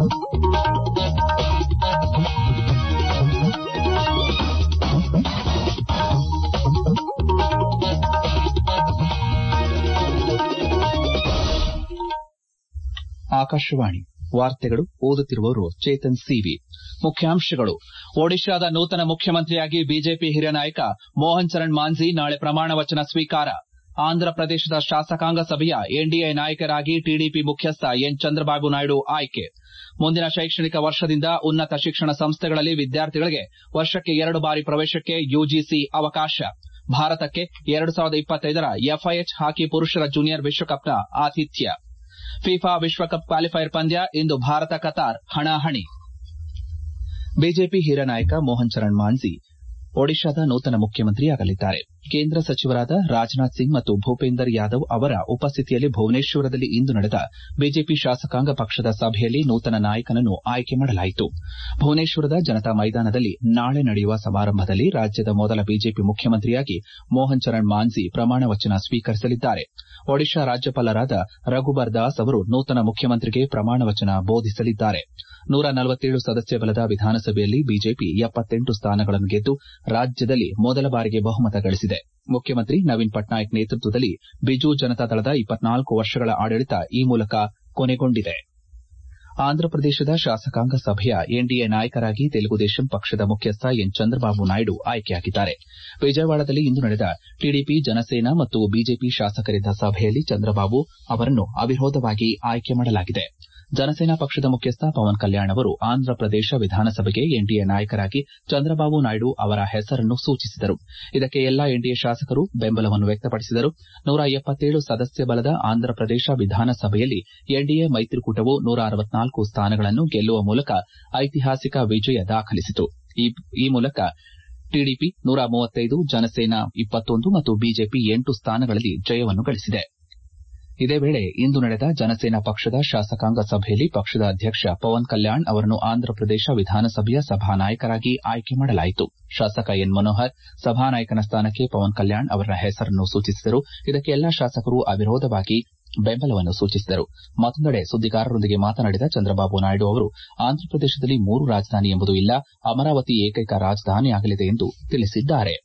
ಆಕಾಶವಾಣಿ ವಾರ್ತೆಗಳು ಓದುತ್ತಿರುವವರು ಚೇತನ್ ಸಿವಿ ಮುಖ್ಯಾಂಶಗಳು ಒಡಿಶಾದ ನೂತನ ಮುಖ್ಯಮಂತ್ರಿಯಾಗಿ ಬಿಜೆಪಿ ಹಿರಿಯ ನಾಯಕ ಮೋಹನ್ ಚರಣ್ ಮಾಂಝಿ ನಾಳೆ ಪ್ರಮಾಣ ವಚನ ಸ್ವೀಕಾರ ಆಂಧ್ರಪ್ರದೇಶದ ಶಾಸಕಾಂಗ ಸಭೆಯ ಎನ್ಡಿಎ ನಾಯಕರಾಗಿ ಟಿಡಿಪಿ ಮುಖ್ಯಸ್ಥ ಎನ್ ಚಂದ್ರಬಾಬು ನಾಯ್ಡು ಆಯ್ಕೆ ಮುಂದಿನ ಶೈಕ್ಷಣಿಕ ವರ್ಷದಿಂದ ಉನ್ನತ ಶಿಕ್ಷಣ ಸಂಸ್ಥೆಗಳಲ್ಲಿ ವಿದ್ಯಾರ್ಥಿಗಳಿಗೆ ವರ್ಷಕ್ಕೆ ಎರಡು ಬಾರಿ ಪ್ರವೇಶಕ್ಕೆ ಯುಜಿಸಿ ಅವಕಾಶ ಭಾರತಕ್ಕೆ ಎರಡು ಸಾವಿರದ ಇಪ್ಪತ್ತೈದರ ಎಫ್ಐಎಚ್ ಹಾಕಿ ಪುರುಷರ ಜೂನಿಯರ್ ವಿಶ್ವಕಪ್ನ ಆತಿಥ್ಯ ಫಿಫಾ ವಿಶ್ವಕಪ್ ಕ್ವಾಲಿಫೈಯರ್ ಪಂದ್ಯ ಇಂದು ಭಾರತ ಕತಾರ್ ಹಣಾಹಣಿ ಬಿಜೆಪಿ ಹಿರಿಯ ನಾಯಕ ಮೋಹನ್ ಚರಣ್ ಮಾಂಝಿ ಒಡಿಶಾದ ನೂತನ ಮುಖ್ಯಮಂತ್ರಿಯಾಗಲಿದ್ದಾರೆ ಕೇಂದ್ರ ಸಚಿವರಾದ ರಾಜನಾಥ್ ಸಿಂಗ್ ಮತ್ತು ಭೂಪೇಂದರ್ ಯಾದವ್ ಅವರ ಉಪಸ್ಥಿತಿಯಲ್ಲಿ ಭುವನೇಶ್ವರದಲ್ಲಿ ಇಂದು ನಡೆದ ಬಿಜೆಪಿ ಶಾಸಕಾಂಗ ಪಕ್ಷದ ಸಭೆಯಲ್ಲಿ ನೂತನ ನಾಯಕನನ್ನು ಆಯ್ಕೆ ಮಾಡಲಾಯಿತು ಭುವನೇಶ್ವರದ ಜನತಾ ಮೈದಾನದಲ್ಲಿ ನಾಳೆ ನಡೆಯುವ ಸಮಾರಂಭದಲ್ಲಿ ರಾಜ್ಯದ ಮೊದಲ ಬಿಜೆಪಿ ಮುಖ್ಯಮಂತ್ರಿಯಾಗಿ ಮೋಹನ್ ಚರಣ್ ಮಾಂಝಿ ಪ್ರಮಾಣ ವಚನ ಸ್ವೀಕರಿಸಲಿದ್ದಾರೆ ಒಡಿಶಾ ರಾಜ್ಯಪಾಲರಾದ ರಘುಬರ್ ದಾಸ್ ಅವರು ನೂತನ ಮುಖ್ಯಮಂತ್ರಿಗೆ ಪ್ರಮಾಣ ವಚನ ಬೋಧಿಸಲಿದ್ದಾರೆ ನೂರ ನಲವತ್ತೇಳು ಸದಸ್ಯ ಬಲದ ವಿಧಾನಸಭೆಯಲ್ಲಿ ಬಿಜೆಪಿ ಎಪ್ಪತ್ತೆಂಟು ಸ್ಥಾನಗಳನ್ನು ಗೆದ್ದು ರಾಜ್ಯದಲ್ಲಿ ಮೊದಲ ಬಾರಿಗೆ ಬಹುಮತ ಗಳಿಸಿದೆ ಮುಖ್ಯಮಂತ್ರಿ ನವೀನ್ ಪಟ್ನಾಯಕ್ ನೇತೃತ್ವದಲ್ಲಿ ಬಿಜು ಜನತಾದಳದ ಇಪ್ಪತ್ನಾಲ್ಕು ವರ್ಷಗಳ ಆಡಳಿತ ಈ ಮೂಲಕ ಕೊನೆಗೊಂಡಿದೆ ಆಂಧ್ರಪ್ರದೇಶದ ಶಾಸಕಾಂಗ ಸಭೆಯ ಎನ್ಡಿಎ ನಾಯಕರಾಗಿ ತೆಲುಗುದೇಶಂ ಪಕ್ಷದ ಮುಖ್ಯಸ್ಥ ಎನ್ ಚಂದ್ರಬಾಬು ನಾಯ್ಡು ಆಯ್ಕೆಯಾಗಿದ್ದಾರೆ ವಿಜಯವಾಡದಲ್ಲಿ ಇಂದು ನಡೆದ ಟಿಡಿಪಿ ಜನಸೇನಾ ಮತ್ತು ಬಿಜೆಪಿ ಶಾಸಕರಿದ್ದ ಸಭೆಯಲ್ಲಿ ಚಂದ್ರಬಾಬು ಅವರನ್ನು ಅವಿರೋಧವಾಗಿ ಆಯ್ಕೆ ಮಾಡಲಾಗಿದೆ ಜನಸೇನಾ ಪಕ್ಷದ ಮುಖ್ಯಸ್ಥ ಪವನ್ ಕಲ್ಯಾಣ್ ಅವರು ಆಂಧ್ರಪ್ರದೇಶ ವಿಧಾನಸಭೆಗೆ ಎನ್ಡಿಎ ನಾಯಕರಾಗಿ ಚಂದ್ರಬಾಬು ನಾಯ್ಡು ಅವರ ಹೆಸರನ್ನು ಸೂಚಿಸಿದರು ಇದಕ್ಕೆ ಎಲ್ಲಾ ಎನ್ಡಿಎ ಶಾಸಕರು ಬೆಂಬಲವನ್ನು ವ್ಯಕ್ತಪಡಿಸಿದರು ನೂರ ಎಪ್ಪತ್ತೇಳು ಸದಸ್ಯ ಬಲದ ಆಂಧ್ರಪ್ರದೇಶ ವಿಧಾನಸಭೆಯಲ್ಲಿ ಎನ್ಡಿಎ ಮೈತ್ರಿಕೂಟವು ನೂರ ಅರವತ್ನಾಲ್ಕು ಸ್ಥಾನಗಳನ್ನು ಗೆಲ್ಲುವ ಮೂಲಕ ಐತಿಹಾಸಿಕ ವಿಜಯ ದಾಖಲಿಸಿತು ಈ ಮೂಲಕ ಟಿಡಿಪಿ ನೂರ ಮೂವತ್ತೈದು ಜನಸೇನಾ ಇಪ್ಪತ್ತೊಂದು ಮತ್ತು ಬಿಜೆಪಿ ಎಂಟು ಸ್ಥಾನಗಳಲ್ಲಿ ಜಯವನ್ನು ಗಳಿಸಿದೆ ಇದೇ ವೇಳೆ ಇಂದು ನಡೆದ ಜನಸೇನಾ ಪಕ್ಷದ ಶಾಸಕಾಂಗ ಸಭೆಯಲ್ಲಿ ಪಕ್ಷದ ಅಧ್ಯಕ್ಷ ಪವನ್ ಕಲ್ಯಾಣ್ ಅವರನ್ನು ಆಂಧ್ರಪ್ರದೇಶ ವಿಧಾನಸಭೆಯ ಸಭಾನಾಯಕರಾಗಿ ಆಯ್ಕೆ ಮಾಡಲಾಯಿತು ಶಾಸಕ ಎನ್ ಮನೋಹರ್ ಸಭಾನಾಯಕನ ಸ್ಥಾನಕ್ಕೆ ಪವನ್ ಕಲ್ಯಾಣ್ ಅವರ ಹೆಸರನ್ನು ಸೂಚಿಸಿದರು ಇದಕ್ಕೆ ಎಲ್ಲಾ ಶಾಸಕರು ಅವಿರೋಧವಾಗಿ ಬೆಂಬಲವನ್ನು ಸೂಚಿಸಿದರು ಮತ್ತೊಂದೆಡೆ ಸುದ್ದಿಗಾರರೊಂದಿಗೆ ಮಾತನಾಡಿದ ಚಂದ್ರಬಾಬು ನಾಯ್ಡು ಅವರು ಆಂಧ್ರಪ್ರದೇಶದಲ್ಲಿ ಮೂರು ರಾಜಧಾನಿ ಎಂಬುದು ಇಲ್ಲ ಅಮರಾವತಿ ಏಕೈಕ ರಾಜಧಾನಿಯಾಗಲಿದೆ ಎಂದು ತಿಳಿಸಿದ್ದಾರೆ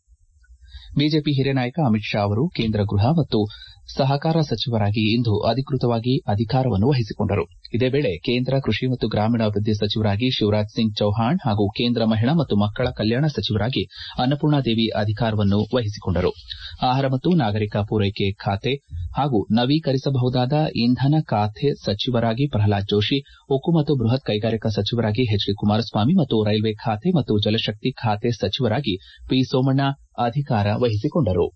ಬಿಜೆಪಿ ಹಿರಿಯ ನಾಯಕ ಅಮಿತ್ ಶಾ ಅವರು ಕೇಂದ್ರ ಗೃಹ ಮತ್ತು ಸಹಕಾರ ಸಚಿವರಾಗಿ ಇಂದು ಅಧಿಕೃತವಾಗಿ ಅಧಿಕಾರವನ್ನು ವಹಿಸಿಕೊಂಡರು ಇದೇ ವೇಳೆ ಕೇಂದ್ರ ಕೃಷಿ ಮತ್ತು ಗ್ರಾಮೀಣಾಭಿವೃದ್ಧಿ ಸಚಿವರಾಗಿ ಶಿವರಾಜ್ ಸಿಂಗ್ ಚೌಹಾಣ್ ಹಾಗೂ ಕೇಂದ್ರ ಮಹಿಳಾ ಮತ್ತು ಮಕ್ಕಳ ಕಲ್ಯಾಣ ಸಚಿವರಾಗಿ ಅನ್ನಪೂರ್ಣಾದೇವಿ ಅಧಿಕಾರವನ್ನು ವಹಿಸಿಕೊಂಡರು ಆಹಾರ ಮತ್ತು ನಾಗರಿಕ ಪೂರೈಕೆ ಖಾತೆ ಹಾಗೂ ನವೀಕರಿಸಬಹುದಾದ ಇಂಧನ ಖಾತೆ ಸಚಿವರಾಗಿ ಪ್ರಹ್ಲಾದ್ ಜೋಶಿ ಉಕ್ಕು ಮತ್ತು ಬೃಹತ್ ಕೈಗಾರಿಕಾ ಸಚಿವರಾಗಿ ಎಚ್ ಡಿ ಕುಮಾರಸ್ವಾಮಿ ಮತ್ತು ರೈಲ್ವೆ ಖಾತೆ ಮತ್ತು ಜಲಶಕ್ತಿ ಖಾತೆ ಸಚಿವರಾಗಿ ಪಿ ಸೋಮಣ್ಣ ಅಧಿಕಾರ ವಹಿಸಿಕೊಂಡರು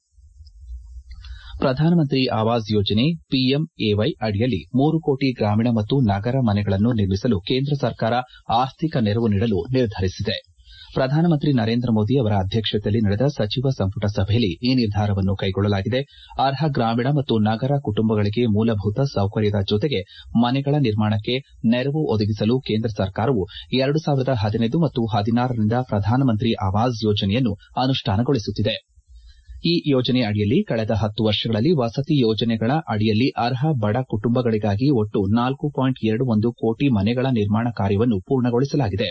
ಪ್ರಧಾನಮಂತ್ರಿ ಆವಾಸ್ ಯೋಜನೆ ಪಿಎಂಎವೈ ಅಡಿಯಲ್ಲಿ ಮೂರು ಕೋಟಿ ಗ್ರಾಮೀಣ ಮತ್ತು ನಗರ ಮನೆಗಳನ್ನು ನಿರ್ಮಿಸಲು ಕೇಂದ್ರ ಸರ್ಕಾರ ಆರ್ಥಿಕ ನೆರವು ನೀಡಲು ನಿರ್ಧರಿಸಿದೆ ಪ್ರಧಾನಮಂತ್ರಿ ನರೇಂದ್ರ ಮೋದಿ ಅವರ ಅಧ್ಯಕ್ಷತೆಯಲ್ಲಿ ನಡೆದ ಸಚಿವ ಸಂಪುಟ ಸಭೆಯಲ್ಲಿ ಈ ನಿರ್ಧಾರವನ್ನು ಕೈಗೊಳ್ಳಲಾಗಿದೆ ಅರ್ಹ ಗ್ರಾಮೀಣ ಮತ್ತು ನಗರ ಕುಟುಂಬಗಳಿಗೆ ಮೂಲಭೂತ ಸೌಕರ್ಯದ ಜೊತೆಗೆ ಮನೆಗಳ ನಿರ್ಮಾಣಕ್ಕೆ ನೆರವು ಒದಗಿಸಲು ಕೇಂದ್ರ ಸರ್ಕಾರವು ಎರಡು ಸಾವಿರದ ಹದಿನೈದು ಮತ್ತು ಹದಿನಾರರಿಂದ ಪ್ರಧಾನಮಂತ್ರಿ ಆವಾಸ್ ಯೋಜನೆಯನ್ನು ಅನುಷ್ಠಾನಗೊಳಿಸುತ್ತಿದೆ ಈ ಯೋಜನೆ ಅಡಿಯಲ್ಲಿ ಕಳೆದ ಹತ್ತು ವರ್ಷಗಳಲ್ಲಿ ವಸತಿ ಯೋಜನೆಗಳ ಅಡಿಯಲ್ಲಿ ಅರ್ಹ ಬಡ ಕುಟುಂಬಗಳಿಗಾಗಿ ಒಟ್ಟು ನಾಲ್ಕು ಪಾಯಿಂಟ್ ಎರಡು ಒಂದು ಕೋಟಿ ಮನೆಗಳ ನಿರ್ಮಾಣ ಕಾರ್ಯವನ್ನು ಪೂರ್ಣಗೊಳಿಸಲಾಗಿದೆ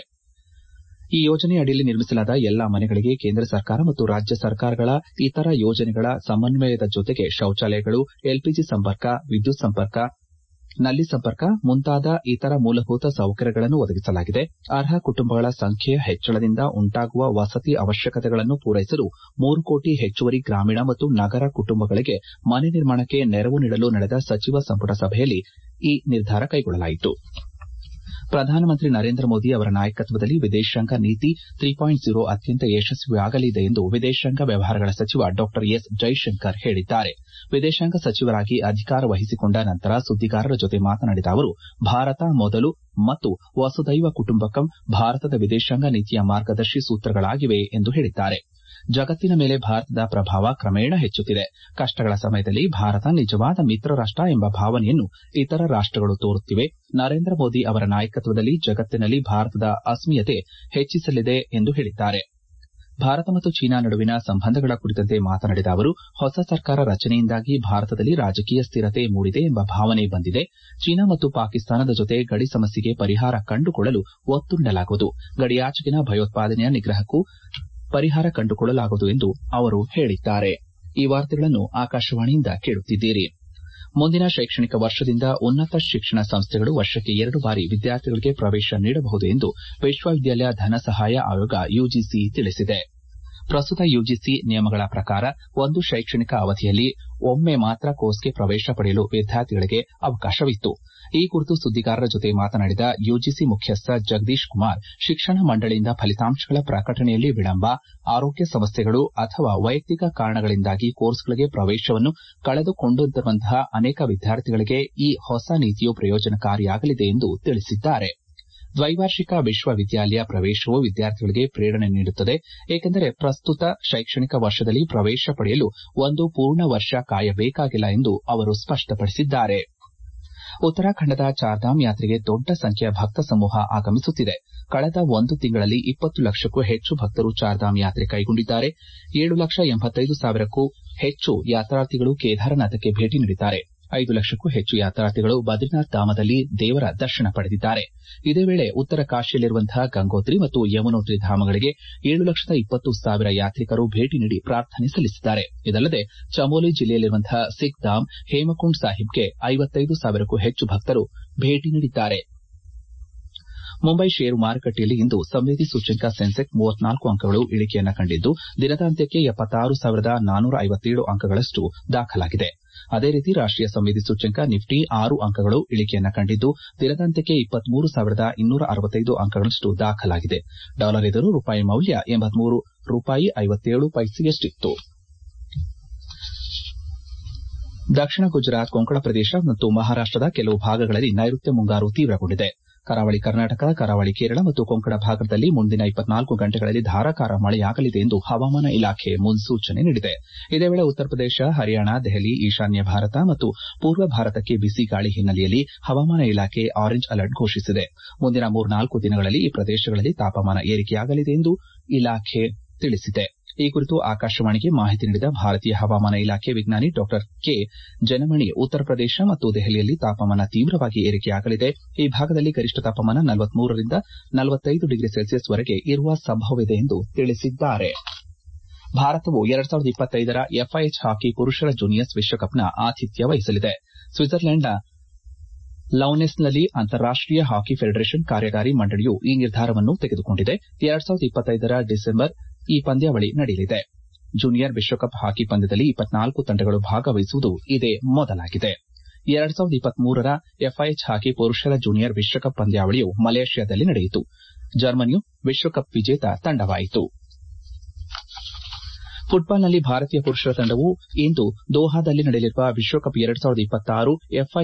ಈ ಯೋಜನೆ ಅಡಿಯಲ್ಲಿ ನಿರ್ಮಿಸಲಾದ ಎಲ್ಲಾ ಮನೆಗಳಿಗೆ ಕೇಂದ್ರ ಸರ್ಕಾರ ಮತ್ತು ರಾಜ್ಯ ಸರ್ಕಾರಗಳ ಇತರ ಯೋಜನೆಗಳ ಸಮನ್ವಯದ ಜೊತೆಗೆ ಶೌಚಾಲಯಗಳು ಎಲ್ಪಿಜಿ ಸಂಪರ್ಕ ವಿದ್ಯುತ್ ಸಂಪರ್ಕ ನಲ್ಲಿ ಸಂಪರ್ಕ ಮುಂತಾದ ಇತರ ಮೂಲಭೂತ ಸೌಕರ್ಯಗಳನ್ನು ಒದಗಿಸಲಾಗಿದೆ ಅರ್ಹ ಕುಟುಂಬಗಳ ಸಂಖ್ಯೆಯ ಹೆಚ್ಚಳದಿಂದ ಉಂಟಾಗುವ ವಸತಿ ಅವಶ್ಯಕತೆಗಳನ್ನು ಪೂರೈಸಲು ಮೂರು ಕೋಟಿ ಹೆಚ್ಚುವರಿ ಗ್ರಾಮೀಣ ಮತ್ತು ನಗರ ಕುಟುಂಬಗಳಿಗೆ ಮನೆ ನಿರ್ಮಾಣಕ್ಕೆ ನೆರವು ನೀಡಲು ನಡೆದ ಸಚಿವ ಸಂಪುಟ ಸಭೆಯಲ್ಲಿ ಈ ನಿರ್ಧಾರ ಕೈಗೊಳ್ಳಲಾಯಿತು ಪ್ರಧಾನಮಂತ್ರಿ ನರೇಂದ್ರ ಮೋದಿ ಅವರ ನಾಯಕತ್ವದಲ್ಲಿ ವಿದೇಶಾಂಗ ನೀತಿ ತ್ರೀ ಪಾಯಿಂಟ್ ಝೀರೋ ಅತ್ಯಂತ ಯಶಸ್ವಿಯಾಗಲಿದೆ ಎಂದು ವಿದೇಶಾಂಗ ವ್ಯವಹಾರಗಳ ಸಚಿವ ಡಾ ಎಸ್ ಜೈಶಂಕರ್ ಹೇಳಿದ್ದಾರೆ ವಿದೇಶಾಂಗ ಸಚಿವರಾಗಿ ಅಧಿಕಾರ ವಹಿಸಿಕೊಂಡ ನಂತರ ಸುದ್ದಿಗಾರರ ಜೊತೆ ಮಾತನಾಡಿದ ಅವರು ಭಾರತ ಮೊದಲು ಮತ್ತು ವಸುದೈವ ಕುಟುಂಬಕಂ ಭಾರತದ ವಿದೇಶಾಂಗ ನೀತಿಯ ಮಾರ್ಗದರ್ಶಿ ಸೂತ್ರಗಳಾಗಿವೆ ಎಂದು ಹೇಳಿದ್ದಾರೆ ಜಗತ್ತಿನ ಮೇಲೆ ಭಾರತದ ಪ್ರಭಾವ ಕ್ರಮೇಣ ಹೆಚ್ಚುತ್ತಿದೆ ಕಷ್ಟಗಳ ಸಮಯದಲ್ಲಿ ಭಾರತ ನಿಜವಾದ ಮಿತ್ರ ರಾಷ್ಟ ಎಂಬ ಭಾವನೆಯನ್ನು ಇತರ ರಾಷ್ಟಗಳು ತೋರುತ್ತಿವೆ ನರೇಂದ್ರ ಮೋದಿ ಅವರ ನಾಯಕತ್ವದಲ್ಲಿ ಜಗತ್ತಿನಲ್ಲಿ ಭಾರತದ ಅಸ್ಮಿಯತೆ ಹೆಚ್ಚಿಸಲಿದೆ ಎಂದು ಹೇಳಿದ್ದಾರೆ ಭಾರತ ಮತ್ತು ಚೀನಾ ನಡುವಿನ ಸಂಬಂಧಗಳ ಕುರಿತಂತೆ ಮಾತನಾಡಿದ ಅವರು ಹೊಸ ಸರ್ಕಾರ ರಚನೆಯಿಂದಾಗಿ ಭಾರತದಲ್ಲಿ ರಾಜಕೀಯ ಸ್ಥಿರತೆ ಮೂಡಿದೆ ಎಂಬ ಭಾವನೆ ಬಂದಿದೆ ಚೀನಾ ಮತ್ತು ಪಾಕಿಸ್ತಾನದ ಜೊತೆ ಗಡಿ ಸಮಸ್ಯೆಗೆ ಪರಿಹಾರ ಕಂಡುಕೊಳ್ಳಲು ಒತ್ತು ನೀಡಲಾಗುವುದು ಗಡಿಯಾಚೆಗಿನ ಭಯೋತ್ಪಾದನೆಯ ನಿಗ್ರಹಕ್ಕೂ ಪರಿಹಾರ ಕಂಡುಕೊಳ್ಳಲಾಗುವುದು ಎಂದು ಅವರು ಹೇಳಿದ್ದಾರೆ ಈ ವಾರ್ತೆಗಳನ್ನು ಆಕಾಶವಾಣಿಯಿಂದ ಕೇಳುತ್ತಿದ್ದೀರಿ ಮುಂದಿನ ಶೈಕ್ಷಣಿಕ ವರ್ಷದಿಂದ ಉನ್ನತ ಶಿಕ್ಷಣ ಸಂಸ್ಥೆಗಳು ವರ್ಷಕ್ಕೆ ಎರಡು ಬಾರಿ ವಿದ್ಯಾರ್ಥಿಗಳಿಗೆ ಪ್ರವೇಶ ನೀಡಬಹುದು ಎಂದು ವಿಶ್ವವಿದ್ಯಾಲಯ ಧನ ಸಹಾಯ ಆಯೋಗ ಯುಜಿಸಿ ತಿಳಿಸಿದೆ ಪ್ರಸ್ತುತ ಯುಜಿಸಿ ನಿಯಮಗಳ ಪ್ರಕಾರ ಒಂದು ಶೈಕ್ಷಣಿಕ ಅವಧಿಯಲ್ಲಿ ಒಮ್ಮೆ ಮಾತ್ರ ಕೋರ್ಸ್ಗೆ ಪ್ರವೇಶ ಪಡೆಯಲು ವಿದ್ಯಾರ್ಥಿಗಳಿಗೆ ಅವಕಾಶವಿತ್ತು ಈ ಕುರಿತು ಸುದ್ದಿಗಾರರ ಜೊತೆ ಮಾತನಾಡಿದ ಯುಜಿಸಿ ಮುಖ್ಯಸ್ಥ ಜಗದೀಶ್ ಕುಮಾರ್ ಶಿಕ್ಷಣ ಮಂಡಳಿಯಿಂದ ಫಲಿತಾಂಶಗಳ ಪ್ರಕಟಣೆಯಲ್ಲಿ ವಿಳಂಬ ಆರೋಗ್ಯ ಸಮಸ್ಯೆಗಳು ಅಥವಾ ವೈಯಕ್ತಿಕ ಕಾರಣಗಳಿಂದಾಗಿ ಕೋರ್ಸ್ಗಳಿಗೆ ಪ್ರವೇಶವನ್ನು ಕಳೆದುಕೊಂಡಿರುವಂತಹ ಅನೇಕ ವಿದ್ಯಾರ್ಥಿಗಳಿಗೆ ಈ ಹೊಸ ನೀತಿಯು ಪ್ರಯೋಜನಕಾರಿಯಾಗಲಿದೆ ಎಂದು ತಿಳಿಸಿದ್ದಾರೆ ದ್ವೈವಾರ್ಷಿಕ ವಿಶ್ವವಿದ್ಯಾಲಯ ಪ್ರವೇಶವು ವಿದ್ಯಾರ್ಥಿಗಳಿಗೆ ಪ್ರೇರಣೆ ನೀಡುತ್ತದೆ ಏಕೆಂದರೆ ಪ್ರಸ್ತುತ ಶೈಕ್ಷಣಿಕ ವರ್ಷದಲ್ಲಿ ಪ್ರವೇಶ ಪಡೆಯಲು ಒಂದು ಪೂರ್ಣ ವರ್ಷ ಕಾಯಬೇಕಾಗಿಲ್ಲ ಎಂದು ಅವರು ಸ್ಪಷ್ಟಪಡಿಸಿದ್ದಾರೆ ಉತ್ತರಾಖಂಡದ ಚಾರ್ಧಾಮ್ ಯಾತ್ರೆಗೆ ದೊಡ್ಡ ಸಂಖ್ಯೆಯ ಭಕ್ತ ಸಮೂಹ ಆಗಮಿಸುತ್ತಿದೆ ಕಳೆದ ಒಂದು ತಿಂಗಳಲ್ಲಿ ಇಪ್ಪತ್ತು ಲಕ್ಷಕ್ಕೂ ಹೆಚ್ಚು ಭಕ್ತರು ಚಾರ್ಧಾಮ್ ಯಾತ್ರೆ ಕೈಗೊಂಡಿದ್ದಾರೆ ಏಳು ಲಕ್ಷ ಎಂಬತ್ತೈದು ಸಾವಿರಕ್ಕೂ ಹೆಚ್ಚು ಯಾತ್ರಾರ್ಥಿಗಳು ಕೇದಾರನಾಥಕ್ಕೆ ಭೇಟಿ ನೀಡಿದ್ದಾರೆ ಐದು ಲಕ್ಷಕ್ಕೂ ಹೆಚ್ಚು ಯಾತ್ರಾರ್ಥಿಗಳು ಬದ್ರಿನಾಥ್ ಧಾಮದಲ್ಲಿ ದೇವರ ದರ್ಶನ ಪಡೆದಿದ್ದಾರೆ ಇದೇ ವೇಳೆ ಉತ್ತರ ಕಾಶಿಯಲ್ಲಿರುವಂತಹ ಗಂಗೋತ್ರಿ ಮತ್ತು ಯಮುನೋತ್ರಿ ಧಾಮಗಳಿಗೆ ಏಳು ಲಕ್ಷದ ಇಪ್ಪತ್ತು ಸಾವಿರ ಯಾತ್ರಿಕರು ಭೇಟಿ ನೀಡಿ ಪ್ರಾರ್ಥನೆ ಸಲ್ಲಿಸಿದ್ದಾರೆ ಇದಲ್ಲದೆ ಚಮೋಲಿ ಜಿಲ್ಲೆಯಲ್ಲಿರುವಂತಹ ಸಿಖ್ ಧಾಮ್ ಹೇಮಕುಂಡ್ ಸಾಹಿಬ್ಗೆ ಐವತ್ತೈದು ಸಾವಿರಕ್ಕೂ ಹೆಚ್ಚು ಭಕ್ತರು ಭೇಟಿ ನೀಡಿದ್ದಾರೆ ಮುಂಬೈ ಷೇರು ಮಾರುಕಟ್ಟೆಯಲ್ಲಿ ಇಂದು ಸಂವೇದಿ ಸೂಚ್ಯಂಕ ಸೆನ್ಸೆಕ್ಸ್ ಮೂವತ್ನಾಲ್ಕು ಅಂಕಗಳು ಇಳಿಕೆಯನ್ನ ಕಂಡಿದ್ದು ದಿನದಾಂತ್ಯಕ್ಕೆ ಎಪ್ಪತ್ತಾರು ಸಾವಿರದ ನಾನ್ನೂರ ಐವತ್ತೇಳು ಅಂಕಗಳಷ್ಟು ದಾಖಲಾಗಿದೆ ಅದೇ ರೀತಿ ರಾಷ್ಟೀಯ ಸಂವೇದಿ ಸೂಚ್ಯಂಕ ನಿಫ್ಟಿ ಆರು ಅಂಕಗಳು ಇಳಿಕೆಯನ್ನ ಕಂಡಿದ್ದು ದಿನದಾಂತ್ಯಕ್ಕೆ ಇಪ್ಪತ್ಮೂರು ಸಾವಿರದ ಇನ್ನೂರ ಅರವತ್ತೈದು ಅಂಕಗಳಷ್ಟು ದಾಖಲಾಗಿದೆ ಡಾಲರ್ ಎದುರು ರೂಪಾಯಿ ಮೌಲ್ಯ ಎಂಬತ್ಮೂರು ರೂಪಾಯಿ ಐವತ್ತೇಳು ಪೈಸೆಯಷ್ಟಿತ್ತು ದಕ್ಷಿಣ ಗುಜರಾತ್ ಕೊಂಕಣ ಪ್ರದೇಶ ಮತ್ತು ಮಹಾರಾಷ್ಟದ ಕೆಲವು ಭಾಗಗಳಲ್ಲಿ ನೈಋತ್ಯ ಮುಂಗಾರು ತೀವ್ರಗೊಂಡಿದೆ ಕರಾವಳಿ ಕರ್ನಾಟಕ ಕರಾವಳಿ ಕೇರಳ ಮತ್ತು ಕೊಂಕಣ ಭಾಗದಲ್ಲಿ ಮುಂದಿನ ಇಪ್ಪತ್ನಾಲ್ಕು ಗಂಟೆಗಳಲ್ಲಿ ಧಾರಾಕಾರ ಮಳೆಯಾಗಲಿದೆ ಎಂದು ಹವಾಮಾನ ಇಲಾಖೆ ಮುನ್ಸೂಚನೆ ನೀಡಿದೆ ಇದೇ ವೇಳೆ ಉತ್ತರ ಪ್ರದೇಶ ಹರಿಯಾಣ ದೆಹಲಿ ಈಶಾನ್ಯ ಭಾರತ ಮತ್ತು ಪೂರ್ವ ಭಾರತಕ್ಕೆ ಬಿಸಿ ಗಾಳಿ ಹಿನ್ನೆಲೆಯಲ್ಲಿ ಹವಾಮಾನ ಇಲಾಖೆ ಆರೆಂಜ್ ಅಲರ್ಟ್ ಘೋಷಿಸಿದೆ ಮುಂದಿನ ಮೂರ್ನಾಲ್ಕು ದಿನಗಳಲ್ಲಿ ಈ ಪ್ರದೇಶಗಳಲ್ಲಿ ತಾಪಮಾನ ಏರಿಕೆಯಾಗಲಿದೆ ಎಂದು ಇಲಾಖೆ ತಿಳಿಸಿದೆ ಈ ಕುರಿತು ಆಕಾಶವಾಣಿಗೆ ಮಾಹಿತಿ ನೀಡಿದ ಭಾರತೀಯ ಹವಾಮಾನ ಇಲಾಖೆ ವಿಜ್ಞಾನಿ ಡಾ ಕೆ ಜನಮಣಿ ಉತ್ತರ ಪ್ರದೇಶ ಮತ್ತು ದೆಹಲಿಯಲ್ಲಿ ತಾಪಮಾನ ತೀವ್ರವಾಗಿ ಏರಿಕೆಯಾಗಲಿದೆ ಈ ಭಾಗದಲ್ಲಿ ಗರಿಷ್ಠ ತಾಪಮಾನ ನಲವತ್ಮೂರರಿಂದ ನಲವತ್ತೈದು ಡಿಗ್ರಿ ಸೆಲ್ಸಿಯಸ್ ವರೆಗೆ ಇರುವ ಸಂಭವವಿದೆ ಎಂದು ತಿಳಿಸಿದ್ದಾರೆ ಭಾರತವು ಎರಡ್ ಸಾವಿರದ ಇಪ್ಪತ್ತೈದರ ಎಫ್ಐಎಚ್ ಹಾಕಿ ಪುರುಷರ ಜೂನಿಯರ್ಸ್ ವಿಶ್ವಕಪ್ನ ಆತಿಥ್ಯ ವಹಿಸಲಿದೆ ಸ್ವಿಟ್ಜರ್ಲೆಂಡ್ನ ಲೌನೆಸ್ನಲ್ಲಿ ಅಂತಾರಾಷ್ಟೀಯ ಹಾಕಿ ಫೆಡರೇಷನ್ ಕಾರ್ಯಕಾರಿ ಮಂಡಳಿಯು ಈ ನಿರ್ಧಾರವನ್ನು ತೆಗೆದುಕೊಂಡಿದೆ ಎರಡ್ ಸಾವಿರದ ಇಪ್ಪತ್ತೈದರ ಡಿಸೆಂಬರ್ ಈ ಪಂದ್ಯಾವಳಿ ನಡೆಯಲಿದೆ ಜೂನಿಯರ್ ವಿಶ್ವಕಪ್ ಹಾಕಿ ಪಂದ್ಯದಲ್ಲಿ ಇಪ್ಪತ್ನಾಲ್ಕು ತಂಡಗಳು ಭಾಗವಹಿಸುವುದು ಇದೇ ಮೊದಲಾಗಿದೆ ಎರಡ್ ಸಾವಿರದ ಇಪ್ಪತ್ಮೂರರ ಎಫ್ಐಎಚ್ ಹಾಕಿ ಪುರುಷರ ಜೂನಿಯರ್ ವಿಶ್ವಕಪ್ ಪಂದ್ಯಾವಳಿಯು ಮಲೇಷ್ಯಾದಲ್ಲಿ ನಡೆಯಿತು ಜರ್ಮನಿಯು ವಿಶ್ವಕಪ್ ವಿಜೇತ ತಂಡವಾಯಿತು ಫುಟ್ಬಾಲ್ನಲ್ಲಿ ಭಾರತೀಯ ಪುರುಷರ ತಂಡವು ಇಂದು ದೋಹಾದಲ್ಲಿ ನಡೆಯಲಿರುವ ವಿಶ್ವಕಪ್ ಎರಡ್ ಸಾವಿರದ ಇಪ್ಪತ್ತಾರು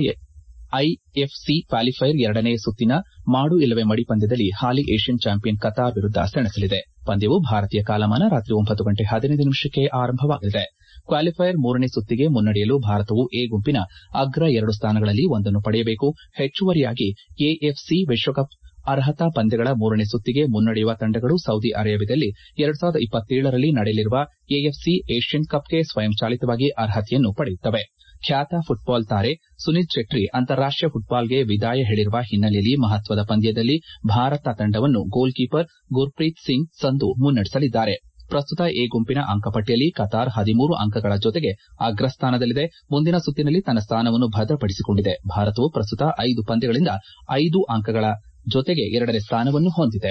ಐಎಫ್ಸಿ ಕ್ವಾಲಿಫೈಯರ್ ಎರಡನೇ ಸುತ್ತಿನ ಮಾಡು ಇಲ್ಲವೇ ಮಡಿ ಪಂದ್ಯದಲ್ಲಿ ಹಾಲಿ ಏಷ್ಯನ್ ಚಾಂಪಿಯನ್ ಕತಾರ್ ವಿರುದ್ಧ ಸೆಣಸಲಿದೆ ಪಂದ್ಯವು ಭಾರತೀಯ ಕಾಲಮಾನ ರಾತ್ರಿ ಒಂಬತ್ತು ಗಂಟೆ ಹದಿನೈದು ನಿಮಿಷಕ್ಕೆ ಆರಂಭವಾಗಲಿದೆ ಕ್ವಾಲಿಫೈಯರ್ ಮೂರನೇ ಸುತ್ತಿಗೆ ಮುನ್ನಡೆಯಲು ಭಾರತವು ಎ ಗುಂಪಿನ ಅಗ್ರ ಎರಡು ಸ್ಥಾನಗಳಲ್ಲಿ ಒಂದನ್ನು ಪಡೆಯಬೇಕು ಹೆಚ್ಚುವರಿಯಾಗಿ ಎಎಫ್ಸಿ ವಿಶ್ವಕಪ್ ಅರ್ಹತಾ ಪಂದ್ಯಗಳ ಮೂರನೇ ಸುತ್ತಿಗೆ ಮುನ್ನಡೆಯುವ ತಂಡಗಳು ಸೌದಿ ಅರೇಬಿಯಾದಲ್ಲಿ ಎರಡ್ ಸಾವಿರದ ಇಪ್ಪತ್ತೇಳರಲ್ಲಿ ನಡೆಯಲಿರುವ ಎಎಫ್ಸಿ ಏಷ್ಯನ್ ಕಪ್ಗೆ ಸ್ವಯಂಚಾಲಿತವಾಗಿ ಅರ್ಹತೆಯನ್ನು ಪಡೆಯುತ್ತವೆ ಖ್ಯಾತ ಫುಟ್ಬಾಲ್ ತಾರೆ ಸುನಿಲ್ ಚೆಟ್ರಿ ಅಂತಾರಾಷ್ಟೀಯ ಫುಟ್ಬಾಲ್ಗೆ ವಿದಾಯ ಹೇಳಿರುವ ಹಿನ್ನೆಲೆಯಲ್ಲಿ ಮಹತ್ವದ ಪಂದ್ಯದಲ್ಲಿ ಭಾರತ ತಂಡವನ್ನು ಗೋಲ್ ಕೀಪರ್ ಗುರ್ಪ್ರೀತ್ ಸಿಂಗ್ ಸಂಧು ಮುನ್ನಡೆಸಲಿದ್ದಾರೆ ಪ್ರಸ್ತುತ ಎ ಗುಂಪಿನ ಅಂಕಪಟ್ಟಿಯಲ್ಲಿ ಕತಾರ್ ಹದಿಮೂರು ಅಂಕಗಳ ಜೊತೆಗೆ ಅಗ್ರಸ್ಥಾನದಲ್ಲಿದೆ ಮುಂದಿನ ಸುತ್ತಿನಲ್ಲಿ ತನ್ನ ಸ್ಥಾನವನ್ನು ಭದ್ರಪಡಿಸಿಕೊಂಡಿದೆ ಭಾರತವು ಪ್ರಸ್ತುತ ಐದು ಪಂದ್ಯಗಳಿಂದ ಐದು ಅಂಕಗಳ ಜೊತೆಗೆ ಎರಡನೇ ಸ್ಥಾನವನ್ನು ಹೊಂದಿದೆ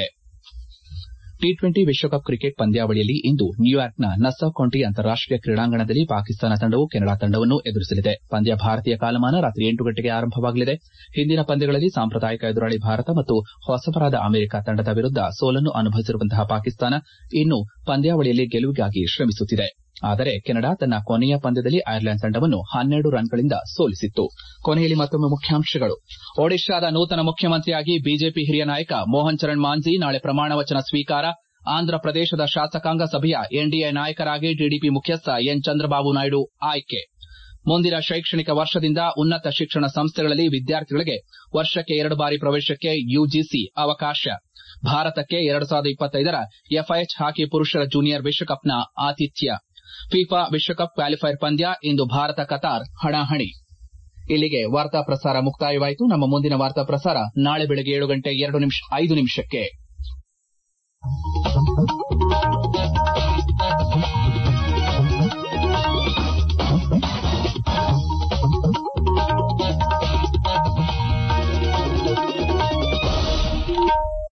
ಟಿ ಟ್ವೆಂಟಿ ವಿಶ್ವಕಪ್ ಕ್ರಿಕೆಟ್ ಪಂದ್ಯಾವಳಿಯಲ್ಲಿ ಇಂದು ನ್ಯೂಯಾರ್ಕ್ನ ನಸ್ಸಾ ಕೌಂಟಿ ಅಂತಾರಾಷ್ಟೀಯ ಕ್ರೀಡಾಂಗಣದಲ್ಲಿ ಪಾಕಿಸ್ತಾನ ತಂಡವು ಕೆನಡಾ ತಂಡವನ್ನು ಎದುರಿಸಲಿದೆ ಪಂದ್ಯ ಭಾರತೀಯ ಕಾಲಮಾನ ರಾತ್ರಿ ಎಂಟು ಗಂಟೆಗೆ ಆರಂಭವಾಗಲಿದೆ ಹಿಂದಿನ ಪಂದ್ಯಗಳಲ್ಲಿ ಸಾಂಪ್ರದಾಯಿಕ ಎದುರಾಳಿ ಭಾರತ ಮತ್ತು ಹೊಸಬರಾದ ಅಮೆರಿಕ ತಂಡದ ವಿರುದ್ಧ ಸೋಲನ್ನು ಅನುಭವಿಸಿರುವಂತಹ ಪಾಕಿಸ್ತಾನ ಇನ್ನು ಪಂದ್ಯಾವಳಿಯಲ್ಲಿ ಗೆಲುವಿಗಾಗಿ ಶ್ರಮಿಸುತ್ತಿದೆ ಆದರೆ ಕೆನಡಾ ತನ್ನ ಕೊನೆಯ ಪಂದ್ಯದಲ್ಲಿ ಐರ್ಲೆಂಡ್ ತಂಡವನ್ನು ಹನ್ನೆರಡು ರನ್ಗಳಿಂದ ಸೋಲಿಸಿತ್ತು ಕೊನೆಯಲ್ಲಿ ಮತ್ತೊಮ್ಮೆ ಮುಖ್ಯಾಂಶಗಳು ಒಡಿಶಾದ ನೂತನ ಮುಖ್ಯಮಂತ್ರಿಯಾಗಿ ಬಿಜೆಪಿ ಹಿರಿಯ ನಾಯಕ ಮೋಹನ್ ಚರಣ್ ಮಾಂಜಿ ನಾಳೆ ಪ್ರಮಾಣ ವಚನ ಸ್ವೀಕಾರ ಆಂಧ್ರಪ್ರದೇಶದ ಶಾಸಕಾಂಗ ಸಭೆಯ ಎನ್ಡಿಎ ನಾಯಕರಾಗಿ ಟಿಡಿಪಿ ಮುಖ್ಯಸ್ಥ ಎನ್ ಚಂದ್ರಬಾಬು ನಾಯ್ಡು ಆಯ್ಕೆ ಮುಂದಿನ ಶೈಕ್ಷಣಿಕ ವರ್ಷದಿಂದ ಉನ್ನತ ಶಿಕ್ಷಣ ಸಂಸ್ಥೆಗಳಲ್ಲಿ ವಿದ್ಯಾರ್ಥಿಗಳಿಗೆ ವರ್ಷಕ್ಕೆ ಎರಡು ಬಾರಿ ಪ್ರವೇಶಕ್ಕೆ ಯುಜಿಸಿ ಅವಕಾಶ ಭಾರತಕ್ಕೆ ಎರಡು ಸಾವಿರದ ಇಪ್ಪತ್ತೈದರ ಎಫ್ಐಎಚ್ ಹಾಕಿ ಪುರುಷರ ಜೂನಿಯರ್ ವಿಶ್ವಕಪ್ನ ಆತಿಥ್ಯ ಫಿಫಾ ವಿಶ್ವಕಪ್ ಕ್ವಾಲಿಫೈಯರ್ ಪಂದ್ಯ ಇಂದು ಭಾರತ ಕತಾರ್ ಹಣಾಹಣಿ ಇಲ್ಲಿಗೆ ವಾರ್ತಾ ಪ್ರಸಾರ ಮುಕ್ತಾಯವಾಯಿತು ನಮ್ಮ ಮುಂದಿನ ವಾರ್ತಾ ಪ್ರಸಾರ ನಾಳೆ ಬೆಳಗ್ಗೆ ಏಳು ಗಂಟೆ ಎರಡು ನಿಮಿಷ ಐದು ನಿಮಿಷಕ್ಕೆ